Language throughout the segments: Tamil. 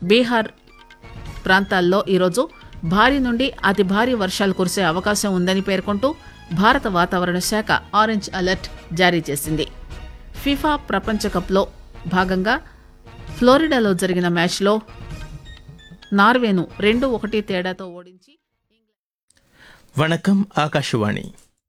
బీహార్ ప్రాంతాల్లో ఈరోజు భారీ నుండి అతి భారీ వర్షాలు కురిసే అవకాశం ఉందని పేర్కొంటూ భారత వాతావరణ శాఖ ఆరెంజ్ అలర్ట్ జారీ చేసింది ఫిఫా ప్రపంచ కప్లో భాగంగా ఫ్లోరిడాలో జరిగిన మ్యాచ్లో నార్వేను రెండు ఒకటి తేడాతో ఓడించి வணக்கம் ஆகாஷவாணி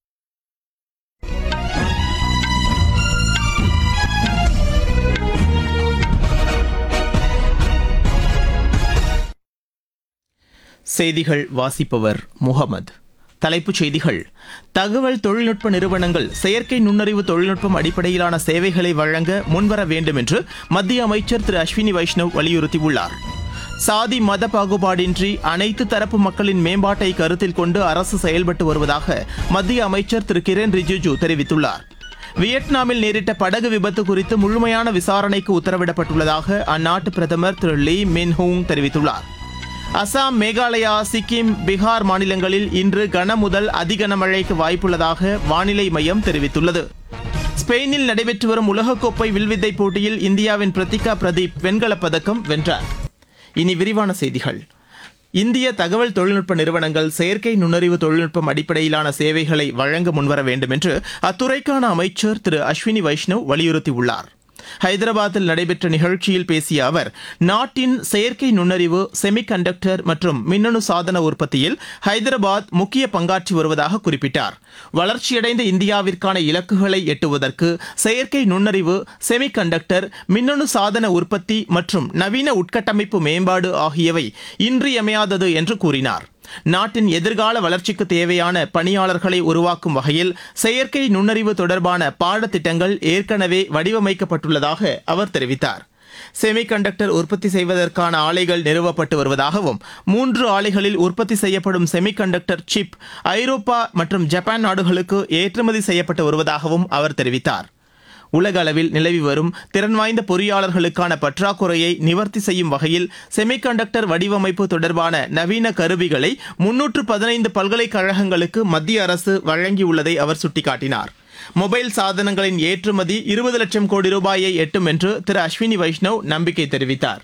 செய்திகள் வாசிப்பவர் முகமது தலைப்புச் செய்திகள் தகவல் தொழில்நுட்ப நிறுவனங்கள் செயற்கை நுண்ணறிவு தொழில்நுட்பம் அடிப்படையிலான சேவைகளை வழங்க முன்வர வேண்டும் என்று மத்திய அமைச்சர் திரு அஸ்வினி வைஷ்ணவ் வலியுறுத்தியுள்ளார் சாதி மத பாகுபாடின்றி அனைத்து தரப்பு மக்களின் மேம்பாட்டை கருத்தில் கொண்டு அரசு செயல்பட்டு வருவதாக மத்திய அமைச்சர் திரு கிரண் ரிஜிஜு தெரிவித்துள்ளார் வியட்நாமில் நேரிட்ட படகு விபத்து குறித்து முழுமையான விசாரணைக்கு உத்தரவிடப்பட்டுள்ளதாக அந்நாட்டு பிரதமர் திரு லீ மின் ஹூங் தெரிவித்துள்ளார் அசாம் மேகாலயா சிக்கிம் பீகார் மாநிலங்களில் இன்று கன முதல் அதி கனமழைக்கு வாய்ப்புள்ளதாக வானிலை மையம் தெரிவித்துள்ளது ஸ்பெயினில் நடைபெற்று வரும் உலகக்கோப்பை வில்வித்தை போட்டியில் இந்தியாவின் பிரத்திகா பிரதீப் வெண்கலப் பதக்கம் வென்றார் இனி விரிவான செய்திகள் இந்திய தகவல் தொழில்நுட்ப நிறுவனங்கள் செயற்கை நுண்ணறிவு தொழில்நுட்பம் அடிப்படையிலான சேவைகளை வழங்க முன்வர வேண்டும் என்று அத்துறைக்கான அமைச்சர் திரு அஸ்வினி வைஷ்ணவ் வலியுறுத்தியுள்ளார் ஹைதராபாத்தில் நடைபெற்ற நிகழ்ச்சியில் பேசிய அவர் நாட்டின் செயற்கை நுண்ணறிவு செமிகண்டக்டர் மற்றும் மின்னணு சாதன உற்பத்தியில் ஹைதராபாத் முக்கிய பங்காற்றி வருவதாக குறிப்பிட்டார் வளர்ச்சியடைந்த இந்தியாவிற்கான இலக்குகளை எட்டுவதற்கு செயற்கை நுண்ணறிவு செமிகண்டக்டர் மின்னணு சாதன உற்பத்தி மற்றும் நவீன உட்கட்டமைப்பு மேம்பாடு ஆகியவை இன்றியமையாதது என்று கூறினார் நாட்டின் எதிர்கால வளர்ச்சிக்கு தேவையான பணியாளர்களை உருவாக்கும் வகையில் செயற்கை நுண்ணறிவு தொடர்பான பாடத்திட்டங்கள் ஏற்கனவே வடிவமைக்கப்பட்டுள்ளதாக அவர் தெரிவித்தார் செமிகண்டக்டர் உற்பத்தி செய்வதற்கான ஆலைகள் நிறுவப்பட்டு வருவதாகவும் மூன்று ஆலைகளில் உற்பத்தி செய்யப்படும் செமிகண்டக்டர் சிப் ஐரோப்பா மற்றும் ஜப்பான் நாடுகளுக்கு ஏற்றுமதி செய்யப்பட்டு வருவதாகவும் அவர் தெரிவித்தார் உலக அளவில் நிலவி வரும் திறன் வாய்ந்த பொறியாளர்களுக்கான பற்றாக்குறையை நிவர்த்தி செய்யும் வகையில் செமிகண்டக்டர் வடிவமைப்பு தொடர்பான நவீன கருவிகளை முன்னூற்று பதினைந்து பல்கலைக்கழகங்களுக்கு மத்திய அரசு வழங்கியுள்ளதை அவர் சுட்டிக்காட்டினார் மொபைல் சாதனங்களின் ஏற்றுமதி இருபது லட்சம் கோடி ரூபாயை எட்டும் என்று திரு அஸ்வினி வைஷ்ணவ் நம்பிக்கை தெரிவித்தார்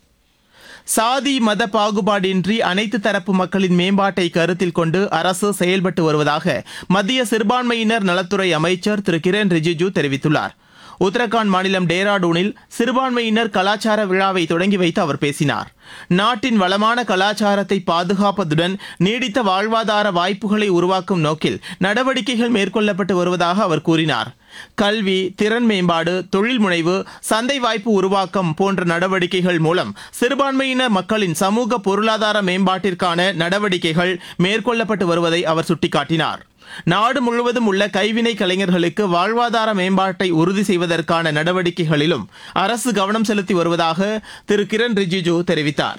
சாதி மத பாகுபாடின்றி அனைத்து தரப்பு மக்களின் மேம்பாட்டை கருத்தில் கொண்டு அரசு செயல்பட்டு வருவதாக மத்திய சிறுபான்மையினர் நலத்துறை அமைச்சர் திரு கிரண் ரிஜிஜு தெரிவித்துள்ளார் உத்தரகாண்ட் மாநிலம் டேராடூனில் சிறுபான்மையினர் கலாச்சார விழாவை தொடங்கி வைத்து அவர் பேசினார் நாட்டின் வளமான கலாச்சாரத்தை பாதுகாப்பதுடன் நீடித்த வாழ்வாதார வாய்ப்புகளை உருவாக்கும் நோக்கில் நடவடிக்கைகள் மேற்கொள்ளப்பட்டு வருவதாக அவர் கூறினார் கல்வி திறன் மேம்பாடு தொழில் முனைவு சந்தை வாய்ப்பு உருவாக்கம் போன்ற நடவடிக்கைகள் மூலம் சிறுபான்மையினர் மக்களின் சமூக பொருளாதார மேம்பாட்டிற்கான நடவடிக்கைகள் மேற்கொள்ளப்பட்டு வருவதை அவர் சுட்டிக்காட்டினார் நாடு முழுவதும் உள்ள கைவினை கலைஞர்களுக்கு வாழ்வாதார மேம்பாட்டை உறுதி செய்வதற்கான நடவடிக்கைகளிலும் அரசு கவனம் செலுத்தி வருவதாக திரு கிரண் ரிஜிஜு தெரிவித்தார்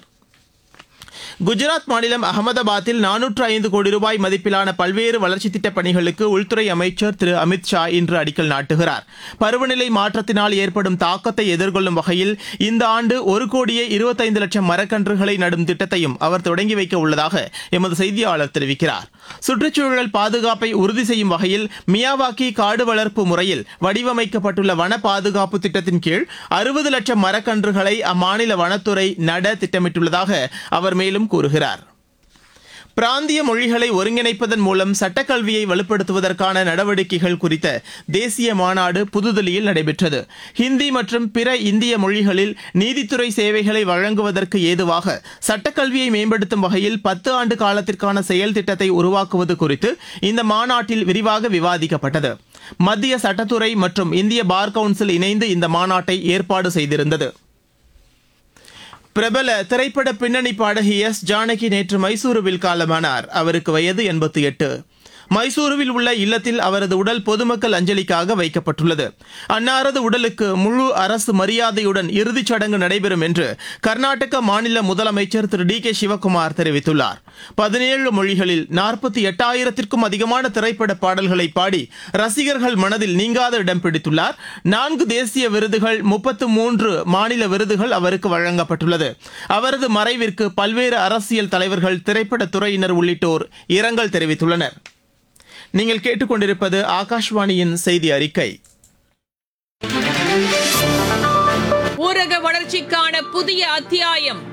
குஜராத் மாநிலம் அகமதாபாத்தில் நானூற்று ஐந்து கோடி ரூபாய் மதிப்பிலான பல்வேறு வளர்ச்சித் திட்டப் பணிகளுக்கு உள்துறை அமைச்சர் திரு அமித் ஷா இன்று அடிக்கல் நாட்டுகிறார் பருவநிலை மாற்றத்தினால் ஏற்படும் தாக்கத்தை எதிர்கொள்ளும் வகையில் இந்த ஆண்டு ஒரு கோடியே இருபத்தைந்து லட்சம் மரக்கன்றுகளை நடும் திட்டத்தையும் அவர் தொடங்கி வைக்க உள்ளதாக எமது செய்தியாளர் தெரிவிக்கிறார் சுற்றுச்சூழல் பாதுகாப்பை உறுதி செய்யும் வகையில் மியாவாக்கி காடு வளர்ப்பு முறையில் வடிவமைக்கப்பட்டுள்ள வன பாதுகாப்பு திட்டத்தின் கீழ் அறுபது லட்சம் மரக்கன்றுகளை அம்மாநில வனத்துறை நட திட்டமிட்டுள்ளதாக அவர் மேலும் கூறுகிறார் பிராந்திய மொழிகளை ஒருங்கிணைப்பதன் மூலம் சட்டக்கல்வியை வலுப்படுத்துவதற்கான நடவடிக்கைகள் குறித்த தேசிய மாநாடு புதுதில்லியில் நடைபெற்றது ஹிந்தி மற்றும் பிற இந்திய மொழிகளில் நீதித்துறை சேவைகளை வழங்குவதற்கு ஏதுவாக சட்டக்கல்வியை மேம்படுத்தும் வகையில் பத்து ஆண்டு காலத்திற்கான செயல் திட்டத்தை உருவாக்குவது குறித்து இந்த மாநாட்டில் விரிவாக விவாதிக்கப்பட்டது மத்திய சட்டத்துறை மற்றும் இந்திய பார் கவுன்சில் இணைந்து இந்த மாநாட்டை ஏற்பாடு செய்திருந்தது பிரபல திரைப்பட பின்னணி பாடகி எஸ் ஜானகி நேற்று மைசூருவில் காலமானார் அவருக்கு வயது எண்பத்தி எட்டு மைசூருவில் உள்ள இல்லத்தில் அவரது உடல் பொதுமக்கள் அஞ்சலிக்காக வைக்கப்பட்டுள்ளது அன்னாரது உடலுக்கு முழு அரசு மரியாதையுடன் இறுதிச் சடங்கு நடைபெறும் என்று கர்நாடக மாநில முதலமைச்சர் திரு டி கே சிவக்குமார் தெரிவித்துள்ளார் பதினேழு மொழிகளில் நாற்பத்தி எட்டாயிரத்திற்கும் அதிகமான திரைப்பட பாடல்களை பாடி ரசிகர்கள் மனதில் நீங்காத இடம் பிடித்துள்ளார் நான்கு தேசிய விருதுகள் முப்பத்து மூன்று மாநில விருதுகள் அவருக்கு வழங்கப்பட்டுள்ளது அவரது மறைவிற்கு பல்வேறு அரசியல் தலைவர்கள் திரைப்பட துறையினர் உள்ளிட்டோர் இரங்கல் தெரிவித்துள்ளனர் நீங்கள் கேட்டுக்கொண்டிருப்பது ஆகாஷ்வாணியின் செய்தி அறிக்கை ஊரக வளர்ச்சிக்கான புதிய அத்தியாயம்